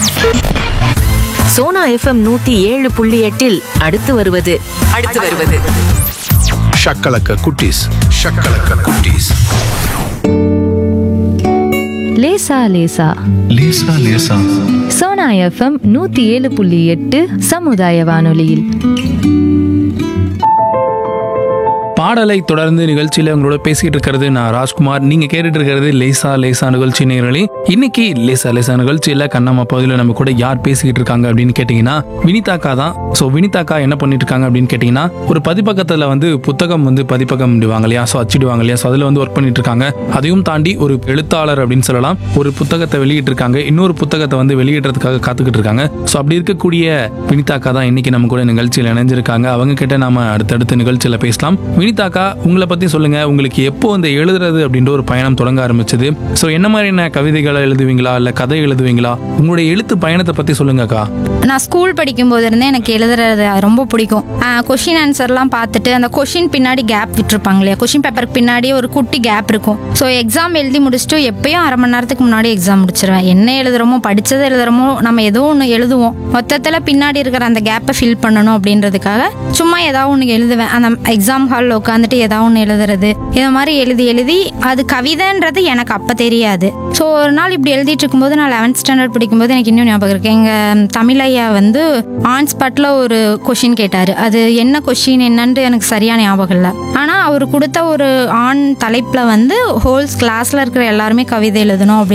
Sona FM நூத்தி ஏழு புள்ளி எட்டில் அடுத்து வருவது அடுத்து வருவது ஷக்கலக்க குட்டீஸ் ஷக்கலக்க குட்டீஸ் லேசா லேசா லேசா லேசா சோனா எஃப்எம் நூத்தி ஏழு புள்ளி எட்டு சமுதாய வானொலியில் பாடலை தொடர்ந்து நிகழ்ச்சியில உங்களோட பேசிட்டு இருக்கிறது நான் ராஜ்குமார் நீங்க கேட்டுட்டு இருக்கிறது லேசா லேசா நிகழ்ச்சி நேரலி இன்னைக்கு லேசா லேசா நிகழ்ச்சியில கண்ணம்மா பகுதியில் நம்ம கூட யார் பேசிக்கிட்டு இருக்காங்க அப்படின்னு கேட்டீங்கன்னா வினிதாக்கா தான் ஸோ வினிதாக்கா என்ன பண்ணிட்டு இருக்காங்க அப்படின்னு கேட்டீங்கன்னா ஒரு பதிப்பக்கத்துல வந்து புத்தகம் வந்து பதிப்பகம் விடுவாங்க இல்லையா ஸோ அச்சிடுவாங்க இல்லையா ஸோ அதுல வந்து ஒர்க் பண்ணிட்டு இருக்காங்க அதையும் தாண்டி ஒரு எழுத்தாளர் அப்படின்னு சொல்லலாம் ஒரு புத்தகத்தை வெளியிட்டு இருக்காங்க இன்னொரு புத்தகத்தை வந்து வெளியிடுறதுக்காக காத்துக்கிட்டு இருக்காங்க ஸோ அப்படி இருக்கக்கூடிய வினிதாக்கா தான் இன்னைக்கு நம்ம கூட நிகழ்ச்சியில் இணைஞ்சிருக்காங்க அவங்க கிட்ட நாம அடுத்தடுத்த நிகழ்ச்சியில பேசலாம் வினிதாக்கா உங்களை பத்தி சொல்லுங்க உங்களுக்கு எப்போ இந்த எழுதுறது அப்படின்ற ஒரு பயணம் தொடங்க ஆரம்பிச்சது ஸோ என்ன மாதிரியான கவிதைகளை எழுதுவீங்களா இல்ல கதை எழுதுவீங்களா உங்களுடைய எழுத்து பயணத்தை பத்தி சொல்லுங்கக்கா நான் ஸ்கூல் படிக்கும்போது இருந்தே எனக்கு எழுதுறது ரொம்ப பிடிக்கும் கொஷின் ஆன்சர்லாம் பார்த்துட்டு அந்த கொஷின் பின்னாடி கேப் விட்டுருப்பாங்க இல்லையா கொஷின் பேப்பருக்கு பின்னாடி ஒரு குட்டி கேப் இருக்கும் ஸோ எக்ஸாம் எழுதி முடிச்சுட்டு எப்பயும் அரை மணி நேரத்துக்கு முன்னாடி எக்ஸாம் முடிச்சிருவேன் என்ன எழுதுறோமோ படிச்சதை எழுதுறோமோ நம்ம ஏதோ ஒன்று எழுதுவோம் மொத்தத்தில் பின்னாடி இருக்கிற அந்த கேப்பை ஃபில் பண்ணணும் அப்படின்றதுக்காக சும்மா ஏதாவது ஒன்று எழுதுவேன் அந்த எக்ஸாம் ஹாலில் உட்காந்துட்டு ஏதாவது ஒன்று எழுதுறது இது மாதிரி எழுதி எழுதி அது கவிதைன்றது எனக்கு அப்போ தெரியாது ஸோ ஒரு நாள் இப்படி எழுதிட்டு இருக்கும்போது நான் லெவன்த் ஸ்டாண்டர்ட் படிக்கும்போது எனக்கு இன்னும் ஞாபகம் இருக்கு எங்கள் தமிழையா வந்து ஆன் ஸ்பாட்டில் ஒரு கொஷின் கேட்டார் அது என்ன கொஷின் என்னன்ட்டு எனக்கு சரியான ஞாபகம் இல்லை ஆனால் அவர் கொடுத்த ஒரு ஆண் தலைப்பில் வந்து ஹோல்ஸ் கிளாஸில் இருக்கிற எல்லாருமே கவிதை எழுதணும் அப்படி